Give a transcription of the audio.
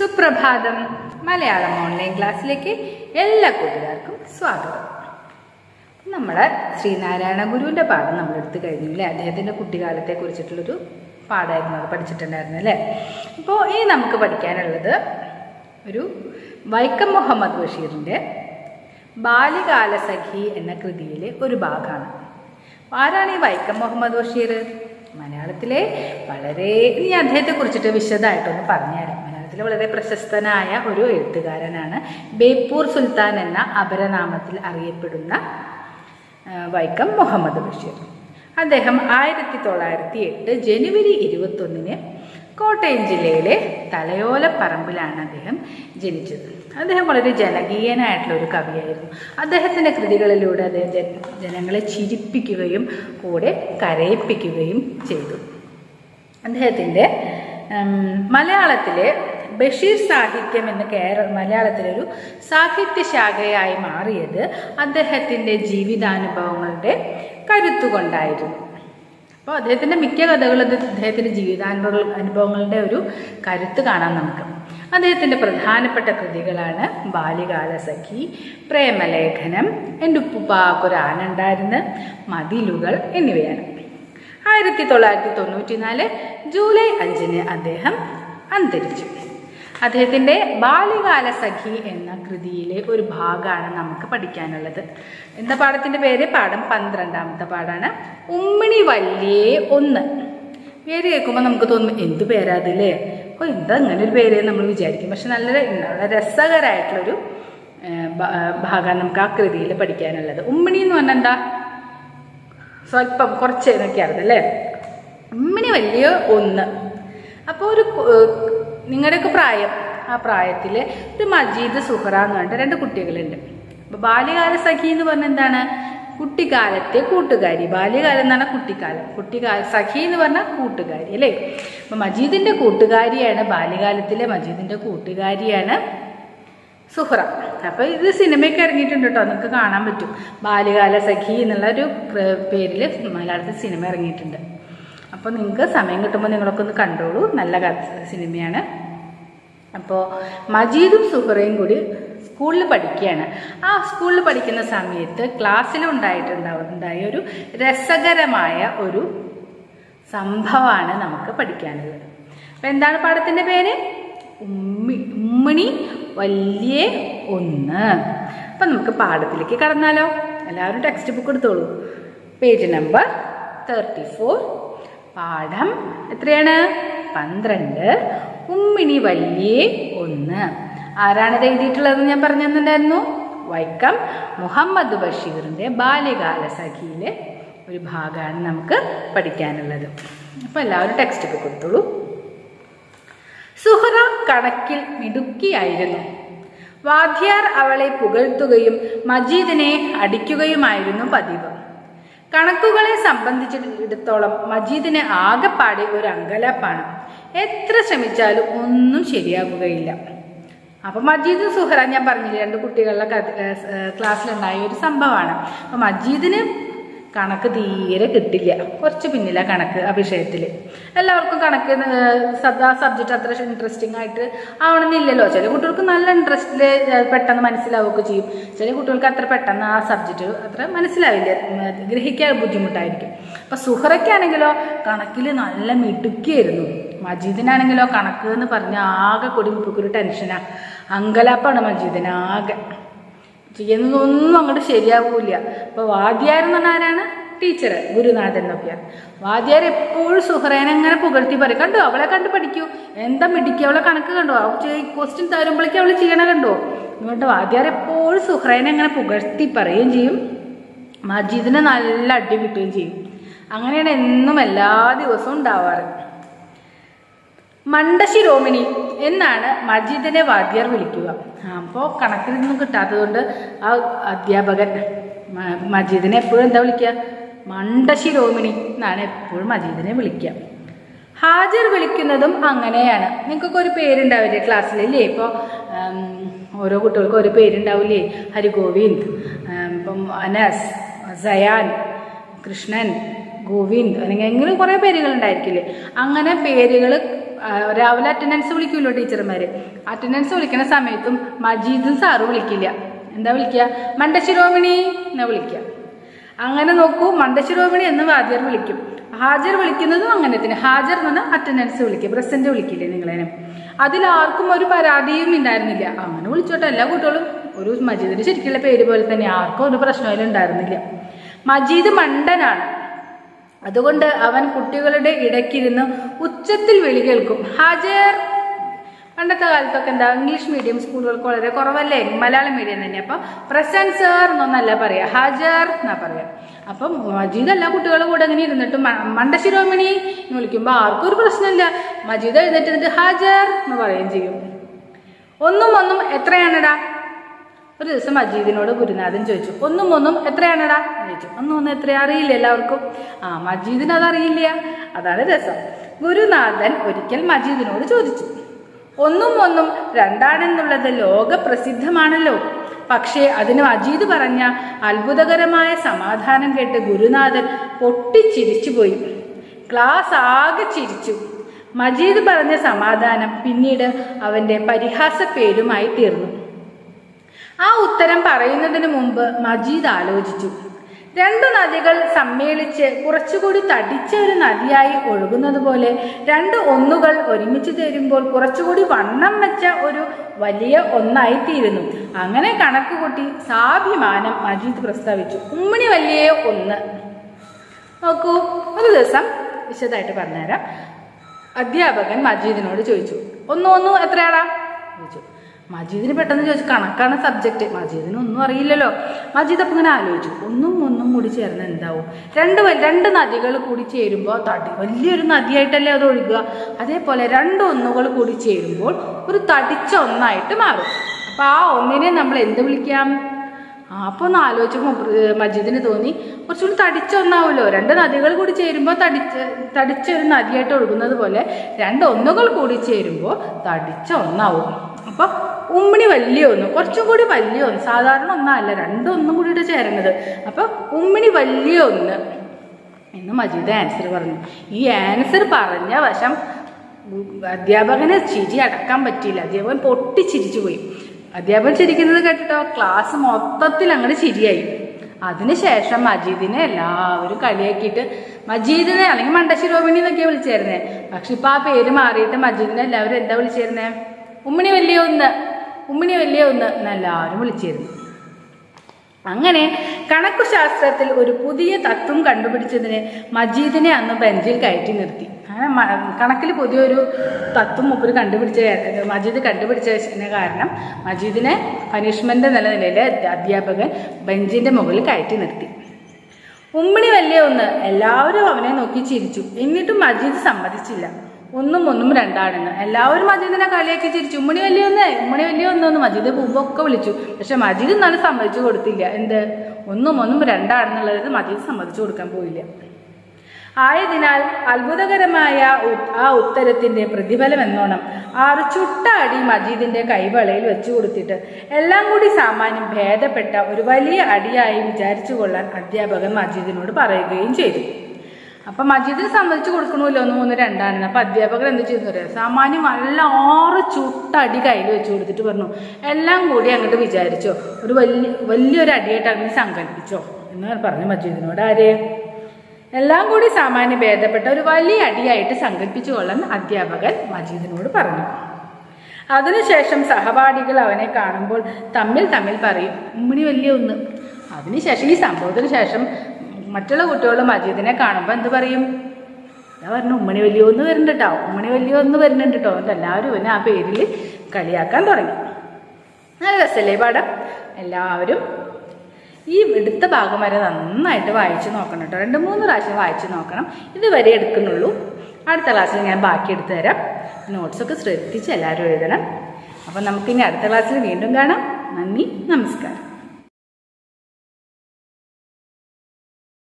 സുപ്രഭാതം മലയാളം ഓൺലൈൻ ക്ലാസ്സിലേക്ക് എല്ലാ കൂട്ടുകാർക്കും സ്വാഗതം നമ്മുടെ ശ്രീനാരായണ ഗുരുവിൻ്റെ പാഠം നമ്മൾ എടുത്തു കഴിഞ്ഞു അല്ലേ അദ്ദേഹത്തിൻ്റെ കുട്ടിക്കാലത്തെ കുറിച്ചിട്ടുള്ളൊരു പാഠമായിരുന്നു അത് പഠിച്ചിട്ടുണ്ടായിരുന്നു അല്ലേ അപ്പോൾ ഇനി നമുക്ക് പഠിക്കാനുള്ളത് ഒരു വൈക്കം മുഹമ്മദ് ബഷീറിൻ്റെ ബാല്യകാല സഖി എന്ന കൃതിയിലെ ഒരു ഭാഗമാണ് ആരാണ് ഈ വൈക്കം മുഹമ്മദ് ബഷീർ മലയാളത്തിലെ വളരെ ഇനി അദ്ദേഹത്തെ കുറിച്ചിട്ട് വിശദമായിട്ടൊന്ന് പറഞ്ഞുതരാം മലയാളത്തിലെ വളരെ പ്രശസ്തനായ ഒരു എഴുത്തുകാരനാണ് ബേപ്പൂർ സുൽത്താൻ എന്ന അപരനാമത്തിൽ അറിയപ്പെടുന്ന ആ, വൈക്കം മുഹമ്മദ് ബഷീർ അദ്ദേഹം ആയിരത്തി തൊള്ളായിരത്തി എട്ട് ജനുവരി ഇരുപത്തൊന്നിന് കോട്ടയം ജില്ലയിലെ തലയോലപ്പറമ്പിലാണ് അദ്ദേഹം ജനിച്ചത് അദ്ദേഹം വളരെ ജനകീയനായിട്ടുള്ള ഒരു കവിയായിരുന്നു അദ്ദേഹത്തിൻ്റെ കൃതികളിലൂടെ അദ്ദേഹം ജന- ജനങ്ങളെ ചിരിപ്പിക്കുകയും കൂടെ കരയിപ്പിക്കുകയും ചെയ്തു അദ്ദേഹത്തിൻ്റെ ഉം, മലയാളത്തിലെ ബഷീർ സാഹിത്യം എന്ന് കേരള മലയാളത്തിലൊരു സാഹിത്യ ശാഖയായി മാറിയത് അദ്ദേഹത്തിൻ്റെ ജീവിതാനുഭവങ്ങളുടെ കരുത്തുകൊണ്ടായിരുന്നു അപ്പോൾ അദ്ദേഹത്തിൻ്റെ മിക്ക കഥകളും ഇത് അദ്ദേഹത്തിൻ്റെ ജീവിതാനുഭവ അനുഭവങ്ങളുടെ ഒരു കരുത്ത് കാണാം നമുക്ക് അദ്ദേഹത്തിൻ്റെ പ്രധാനപ്പെട്ട കൃതികളാണ് ബാല്യകാല സഖി പ്രേമലേഖനം എൻ്റെ ഉപ്പുപ്പാക്കൊരാനുണ്ടായിരുന്ന് മതിലുകൾ എന്നിവയാണ് ആയിരത്തി തൊള്ളായിരത്തി തൊണ്ണൂറ്റി നാല് ജൂലൈ അഞ്ചിന് അദ്ദേഹം അന്തരിച്ചു അദ്ദേഹത്തിൻ്റെ ബാല്യകാല സഖി എന്ന കൃതിയിലെ ഒരു ഭാഗമാണ് നമുക്ക് പഠിക്കാനുള്ളത് എന്താ പാഠത്തിൻ്റെ പേര് പാഠം പന്ത്രണ്ടാമത്തെ പാഠാണ് ഉമ്മിണി വല്യേ ഒന്ന് പേര് കേൾക്കുമ്പോൾ നമുക്ക് തോന്നും എന്ത് പേരാ അതില്ലേ ഓ എന്താ അങ്ങനെ ഒരു പേര് നമ്മൾ വിചാരിക്കും പക്ഷെ നല്ല നല്ല രസകരമായിട്ടുള്ളൊരു ഏഹ്, ഭ- ഭാഗമാണ് നമുക്ക് ആ കൃതിയിൽ പഠിക്കാനുള്ളത് ഉമ്മിണി എന്ന് പറഞ്ഞാൽ എന്താ സ്വല്പം കുറച്ച് എന്നൊക്കെയാണ് അല്ലേ ഉമ്മിണി വലിയ ഒന്ന് അപ്പോൾ ഒരു കു- ഏഹ് നിങ്ങളുടെയൊക്കെ പ്രായം ആ പ്രായത്തിൽ ഒരു മജീദ് സുഹറ എന്ന് പറഞ്ഞിട്ട് രണ്ട് കുട്ടികളുണ്ട് അപ്പോൾ ബാല്യകാല സഖി എന്ന് പറഞ്ഞാൽ എന്താണ് കുട്ടിക്കാലത്തെ കൂട്ടുകാരി ബാല്യകാലം എന്നാണ് കുട്ടിക്കാലം കുട്ടിക്കാല സഖി എന്ന് പറഞ്ഞാൽ കൂട്ടുകാരി അല്ലേ അപ്പോൾ മജീദിൻ്റെ കൂട്ടുകാരിയാണ് ബാല്യകാലത്തിലെ മജീദിൻ്റെ കൂട്ടുകാരിയാണ് സുഹ്റ അപ്പോൾ ഇത് സിനിമയൊക്കെ ഇറങ്ങിയിട്ടുണ്ട് കേട്ടോ നിങ്ങൾക്ക് കാണാൻ പറ്റും ബാല്യകാല സഖി എന്നുള്ള ഒരു പേരിൽ മലയാളത്തിൽ സിനിമ ഇറങ്ങിയിട്ടുണ്ട് അപ്പോൾ നിങ്ങൾക്ക് സമയം കിട്ടുമ്പോൾ നിങ്ങളൊക്കെ ഒന്ന് കണ്ടോളൂ നല്ല കഥ- സിനിമയാണ് അപ്പോൾ മജീദും സുഹറയും കൂടി സ്കൂളിൽ പഠിക്കുകയാണ് ആ സ്കൂളിൽ പഠിക്കുന്ന സമയത്ത് ക്ലാസ്സിലുണ്ടായിട്ടുണ്ടാവും ഉണ്ടായ ഒരു രസകരമായ ഒരു സംഭവമാണ് നമുക്ക് പഠിക്കാനുള്ളത് അപ്പം എന്താണ് പാഠത്തിൻ്റെ പേര് ഉമ്മി ഉമ്മണി വലിയ ഒന്ന് അപ്പം നമുക്ക് പാഠത്തിലേക്ക് കടന്നാലോ എല്ലാവരും ടെക്സ്റ്റ് ബുക്ക് എടുത്തോളൂ പേജ് നമ്പർ തേർട്ടി ഫോർ പാഠം എത്രയാണ് പന്ത്രണ്ട് ഉമ്മിണി വലിയ ഒന്ന് ആരാണിത് എഴുതിയിട്ടുള്ളതെന്ന് ഞാൻ പറഞ്ഞു തന്നിട്ടുണ്ടായിരുന്നു വൈക്കം മുഹമ്മദ് ബഷീറിൻ്റെ ബാല്യകാല സഖിയിലെ ഒരു ഭാഗമാണ് നമുക്ക് പഠിക്കാനുള്ളത് അപ്പോൾ എല്ലാവരും ടെക്സ്റ്റ് ബുക്ക് കൊടുത്തോളൂ സുഹറ കണക്കിൽ മിടുക്കിയായിരുന്നു വാദ്യാർ അവളെ പുകഴ്ത്തുകയും മജീദിനെ അടിക്കുകയുമായിരുന്നു പതിവ് കണക്കുകളെ സംബന്ധിച്ചിടത്തോളം മജീദിന് ആകെപ്പാടെ ഒരു അങ്കലാപ്പാണ് എത്ര ശ്രമിച്ചാലും ഒന്നും ശരിയാകുകയില്ല അപ്പൊ മജീദ് സുഹറ ഞാൻ പറഞ്ഞില്ലേ രണ്ട് കുട്ടികളുടെ കഥ- ഏ, സ്, ഏ, ക്ലാസ്സിലുണ്ടായ ഒരു സംഭവമാണ് അപ്പൊ മജീദിന് കണക്ക് തീരെ കിട്ടില്ല കുറച്ച് പിന്നില കണക്ക് ആ വിഷയത്തിൽ എല്ലാവർക്കും കണക്ക് സദാ സബ്ജക്റ്റ് അത്ര ഇൻട്രസ്റ്റിംഗ് ആയിട്ട് ആവണമെന്നില്ലല്ലോ ചില കുട്ടികൾക്ക് നല്ല ഇൻട്രസ്റ്റിൽ പെട്ടെന്ന് മനസ്സിലാവുകയൊക്കെ ചെയ്യും ചില കുട്ടികൾക്ക് അത്ര പെട്ടെന്ന് ആ സബ്ജക്റ്റ് അത്ര മനസ്സിലാവില്ല ഉം, ഗ്രഹിക്കാൻ ബുദ്ധിമുട്ടായിരിക്കും അപ്പൊ സുഹറയ്ക്കാണെങ്കിലോ കണക്കിൽ നല്ല മിടുക്കിയായിരുന്നു മജീദിനാണെങ്കിലോ കണക്ക് എന്ന് പറഞ്ഞ ആകെ കൂടി ഒരു ടെൻഷനാ അങ്കലാപ്പാണ് മജീദിന് ആകെ ചെയ്യുന്നതൊന്നും അങ്ങോട്ട് ശരിയാവൂല അപ്പൊ വാദ്യാർ എന്ന് പറഞ്ഞാൽ ആരാണ് ടീച്ചർ ഗുരുനാഥൻ എന്നൊക്കെയാണ് വാദ്യാർ എപ്പോഴും സുഹറേനെ അങ്ങനെ പുകഴ്ത്തി പറയും കണ്ടോ അവളെ കണ്ട് പഠിക്കൂ എന്താ മിടിക്കുക അവളെ കണക്ക് കണ്ടോ അവൾ ക്വസ്റ്റ്യൻ തരുമ്പോഴേക്കും അവൾ ചെയ്യണ കണ്ടോ അതുകൊണ്ട് വാദ്യാർ എപ്പോഴും സുഹറേനെ അങ്ങനെ പുകഴ്ത്തി പറയുകയും ചെയ്യും മജീദിന് നല്ല അടി കിട്ടുകയും ചെയ്യും അങ്ങനെയാണ് എന്നും എല്ലാ ദിവസവും ഉണ്ടാവാറ് മണ്ടശിരോമിണി എന്നാണ് മജീദിനെ വാദ്യർ വിളിക്കുക അപ്പോൾ കണക്കിൽ നിന്നും കിട്ടാത്തതുകൊണ്ട് ആ അധ്യാപകൻ മ- മജീദിനെ എപ്പോഴും എന്താ വിളിക്കുക മണ്ടശിരോമിണി എന്നാണ് എപ്പോഴും മജീദിനെ വിളിക്കുക ഹാജർ വിളിക്കുന്നതും അങ്ങനെയാണ് നിങ്ങൾക്കൊക്കെ ഒരു പേരുണ്ടാവില്ലേ ക്ലാസ്സിലല്ലേ ഇപ്പോൾ ഓരോ കുട്ടികൾക്കും ഒരു പേരുണ്ടാവില്ലേ ഹരിഗോവിന്ദ് ഉം, ഇപ്പം അനസ് സയാൻ കൃഷ്ണൻ ഗോവിന്ദ് അല്ലെങ്കിൽ എങ്ങനെ കുറേ പേരുകൾ ഉണ്ടായിരിക്കില്ലേ അങ്ങനെ പേരുകൾ ആ, രാവിലെ അറ്റൻഡൻസ് വിളിക്കുമല്ലോ ടീച്ചർമാര് അറ്റൻഡൻസ് വിളിക്കുന്ന സമയത്തും മജീദും സാറ് വിളിക്കില്ല എന്താ വിളിക്കുക മണ്ടശിരോമിണി എന്നാ വിളിക്കുക അങ്ങനെ നോക്കൂ മണ്ടശിരോമിണി എന്ന് വാദ്യർ വിളിക്കും ഹാജർ വിളിക്കുന്നതും അങ്ങനെ തന്നെ ഹാജർ എന്ന് പറഞ്ഞാൽ അറ്റൻഡൻസ് വിളിക്കുക പ്രസന്റ് വിളിക്കില്ലേ നിങ്ങളേനെ അതിലാർക്കും ഒരു പരാതിയും ഉണ്ടായിരുന്നില്ല അങ്ങനെ വിളിച്ചോട്ടെ എല്ലാ കുട്ടികളും ഒരു മജീദിന്റെ ശരിക്കുള്ള പേര് പോലെ തന്നെ ആർക്കും ഒരു പ്രശ്നവും ഉണ്ടായിരുന്നില്ല മജീദ് മണ്ടനാണ് അതുകൊണ്ട് അവൻ കുട്ടികളുടെ ഇടയ്ക്കിരുന്ന് ഉച്ചത്തിൽ വിളി കേൾക്കും ഹാജർ പണ്ടത്തെ കാലത്തൊക്കെ എന്താ ഇംഗ്ലീഷ് മീഡിയം സ്കൂളുകൾക്ക് വളരെ കുറവല്ലേ മലയാളം മീഡിയം തന്നെ അപ്പൊ പ്രസന്റ് സർ എന്നൊന്നല്ല പറയാ ഹാജർ എന്നാ പറയാ അപ്പം മജീദ് എല്ലാ കുട്ടികളും കൂടെ അങ്ങനെ ഇരുന്നിട്ട് മ- മണ്ടശിരോമണി എന്ന് വിളിക്കുമ്പോൾ ആർക്കും ഒരു പ്രശ്നമില്ല മജീദ് എഴുന്നേറ്റ് എന്നിട്ട് ഹാജർ എന്ന് പറയുകയും ചെയ്യും ഒന്നും ഒന്നും എത്രയാണെടാ ഒരു ദിവസം മജീദിനോട് ഗുരുനാഥൻ ചോദിച്ചു ഒന്നും ഒന്നും എത്രയാണെടാ എന്ന് ചോദിച്ചു ഒന്നും ഒന്നും എത്ര അറിയില്ല എല്ലാവർക്കും ആ മജീദിന് അതറിയില്ല അതാണ് രസം ഗുരുനാഥൻ ഒരിക്കൽ മജീദിനോട് ചോദിച്ചു ഒന്നും ഒന്നും രണ്ടാണെന്നുള്ളത് ലോകപ്രസിദ്ധമാണല്ലോ പക്ഷേ അതിന് അജീദ് പറഞ്ഞ അത്ഭുതകരമായ സമാധാനം കേട്ട് ഗുരുനാഥൻ പൊട്ടിച്ചിരിച്ചുപോയി ക്ലാസ് ആകെ ചിരിച്ചു മജീദ് പറഞ്ഞ സമാധാനം പിന്നീട് അവന്റെ പരിഹാസ പേരുമായി തീർന്നു ആ ഉത്തരം പറയുന്നതിന് മുമ്പ് മജീദ് ആലോചിച്ചു രണ്ടു നദികൾ സമ്മേളിച്ച് കുറച്ചുകൂടി തടിച്ച ഒരു നദിയായി ഒഴുകുന്നത് പോലെ രണ്ട് ഒന്നുകൾ ഒരുമിച്ച് ചേരുമ്പോൾ കുറച്ചുകൂടി വണ്ണം വെച്ച ഒരു വലിയ ഒന്നായി തീരുന്നു അങ്ങനെ കണക്കുകൂട്ടി സാഭിമാനം മജീദ് പ്രസ്താവിച്ചു ഉമ്മണി വലിയ ഒന്ന് നോക്കൂ ഒരു ദിവസം വിശദമായിട്ട് പറഞ്ഞുതരാം അധ്യാപകൻ മജീദിനോട് ചോദിച്ചു ഒന്നു ഒന്നു എത്രയാടാ ചോദിച്ചു മജീദിന് പെട്ടെന്ന് ചോദിച്ചു കണക്കാണ് സബ്ജക്റ്റ് മജീദിന് ഒന്നും അറിയില്ലല്ലോ മജീദ് അപ്പം ഇങ്ങനെ ആലോചിച്ചു ഒന്നും ഒന്നും കൂടി ചേർന്ന് എന്താവും രണ്ട് വ- രണ്ട് നദികൾ കൂടി ചേരുമ്പോൾ തടി വലിയൊരു നദിയായിട്ടല്ലേ അത് ഒഴുകുക അതേപോലെ രണ്ട് ഒന്നുകൾ കൂടി ചേരുമ്പോൾ ഒരു തടിച്ച ഒന്നായിട്ട് മാറും അപ്പൊ ആ ഒന്നിനെ നമ്മൾ എന്ത് വിളിക്കാം ആ അപ്പൊ ഒന്ന് ആലോചിച്ചപ്പോൾ മജീദിന് തോന്നി കുറച്ചുകൂടി തടിച്ച ഒന്നാവുമല്ലോ രണ്ട് നദികൾ കൂടി ചേരുമ്പോൾ തടിച്ച തടിച്ച ഒരു നദിയായിട്ട് ഒഴുകുന്നത് പോലെ രണ്ട് ഒന്നുകൾ കൂടി ചേരുമ്പോൾ തടിച്ച ഒന്നാവും അപ്പൊ ഉമ്മിണി വലിയ ഒന്ന് കുറച്ചും കൂടി വലിയ ഒന്ന് സാധാരണ ഒന്നല്ല രണ്ടൊന്നും കൂടിയിട്ട് ചേരുന്നത് അപ്പൊ ഉമ്മിണി വലിയ ഒന്ന് എന്ന് മജീദ് ആൻസർ പറഞ്ഞു ഈ ആൻസർ പറഞ്ഞ വശം ഉം, അധ്യാപകന് ചിരി അടക്കാൻ പറ്റിയില്ല അധ്യാപകൻ പൊട്ടിച്ചിരിച്ചു പോയി അധ്യാപകൻ ചിരിക്കുന്നത് കേട്ടിട്ടോ ക്ലാസ് മൊത്തത്തിൽ അങ്ങോട്ട് ചിരിയായി അതിനുശേഷം മജീദിനെ എല്ലാവരും കളിയാക്കിയിട്ട് മജീദിനെ അല്ലെങ്കിൽ മണ്ടശിരോമിണി എന്നൊക്കെ വിളിച്ചായിരുന്നേ പക്ഷെ ഇപ്പൊ ആ പേര് മാറിയിട്ട് മജീദിനെ എല്ലാവരും എന്താ വിളിച്ചിരുന്നേ ഉമ്മിണി വലിയ ഒന്ന് ഉമ്മിണി വലിയ ഒന്ന് എന്നെല്ലാവരും വിളിച്ചിരുന്നു അങ്ങനെ കണക്കുശാസ്ത്രത്തിൽ ഒരു പുതിയ തത്വം കണ്ടുപിടിച്ചതിന് മജീദിനെ അന്ന് ബെഞ്ചിൽ കയറ്റി നിർത്തി അങ്ങനെ മ- കണക്കിൽ പുതിയൊരു തത്വം മുപ്പര് കണ്ടുപിടിച്ച മജീദ് കണ്ടുപിടിച്ചതിന് കാരണം മജീദിനെ പനിഷ്മെന്റ് എന്ന നിലയിൽ അധ്യാപകൻ ബെഞ്ചിന്റെ മുകളിൽ കയറ്റി നിർത്തി ഉമ്മിണി വലിയ ഒന്ന് എല്ലാവരും അവനെ നോക്കി ചിരിച്ചു എന്നിട്ടും മജീദ് സമ്മതിച്ചില്ല ഒന്നും ഒന്നും രണ്ടാണെന്ന് എല്ലാവരും മജീദിനെ കളിയാക്കി ചിരിച്ചു ഉമ്മണി വലിയ ഒന്ന് ഉമ്മണി വലിയ ഒന്നൊന്ന് മജീദ് മുമ്പൊക്കെ വിളിച്ചു പക്ഷെ മജീദ് എന്നാലും സമ്മതിച്ചു കൊടുത്തില്ല എന്ത് ഒന്നും ഒന്നും രണ്ടാണെന്നുള്ളത് മജീദ് സമ്മതിച്ചു കൊടുക്കാൻ പോയില്ല ആയതിനാൽ അത്ഭുതകരമായ ഉ- ആ ഉത്തരത്തിന്റെ പ്രതിഫലം എന്നോണം ആറ് ചുട്ട അടി മജീദിന്റെ കൈവളയിൽ വെച്ചു കൊടുത്തിട്ട് എല്ലാം കൂടി സാമാന്യം ഭേദപ്പെട്ട ഒരു വലിയ അടിയായി വിചാരിച്ചു കൊള്ളാൻ അധ്യാപകൻ മജീദിനോട് പറയുകയും ചെയ്തു അപ്പൊ മജീദിന് സമ്മതിച്ചു കൊടുക്കണമല്ലോ ഒന്ന് മൂന്ന് രണ്ടാണെന്ന് അപ്പൊ അധ്യാപകർ എന്ത് ചെയ്തു പറയാം സാമാന്യം നല്ല ആറ് ചുട്ട അടി കയ്യിൽ വെച്ചു കൊടുത്തിട്ട് പറഞ്ഞു എല്ലാം കൂടി അങ്ങോട്ട് വിചാരിച്ചോ ഒരു വലിയ വലിയൊരു അടിയായിട്ട് അങ്ങനെ സങ്കല്പിച്ചോ എന്ന് പറഞ്ഞു മജീദിനോട് ആര് എല്ലാം കൂടി സാമാന്യ ഭേദപ്പെട്ട ഒരു വലിയ അടിയായിട്ട് സങ്കല്പിച്ചു കൊള്ളാൻ അധ്യാപകൻ മജീദിനോട് പറഞ്ഞു അതിനുശേഷം സഹപാഠികൾ അവനെ കാണുമ്പോൾ തമ്മിൽ തമ്മിൽ പറയും ഉമ്മിണി വലിയ ഒന്ന് അതിനുശേഷം ഈ സംഭവത്തിന് ശേഷം മറ്റുള്ള കുട്ടികൾ മജീദിനെ കാണുമ്പോൾ എന്ത് പറയും ഞാൻ പറഞ്ഞു ഉമ്മണി വലിയ ഒന്ന് വരുന്നുണ്ട് കേട്ടോ ഉമ്മണി വലിയ ഒന്ന് വരുന്നുണ്ട് കേട്ടോ എന്നിട്ട് എല്ലാവരും ഇവനെ ആ പേരിൽ കളിയാക്കാൻ തുടങ്ങി നല്ല രസമല്ലേ ഈ പാഠം എല്ലാവരും ഈ എടുത്ത ഭാഗം വരെ നന്നായിട്ട് വായിച്ച് നോക്കണം കേട്ടോ രണ്ട് മൂന്ന് പ്രാവശ്യം വായിച്ച് നോക്കണം ഇതുവരെ എടുക്കുന്നുള്ളൂ അടുത്ത ക്ലാസ്സിൽ ഞാൻ ബാക്കി എടുത്തു തരാം നോട്ട്സൊക്കെ ശ്രദ്ധിച്ച് എല്ലാവരും എഴുതണം അപ്പം നമുക്കിനി അടുത്ത ക്ലാസ്സിൽ വീണ്ടും കാണാം നന്ദി നമസ്കാരം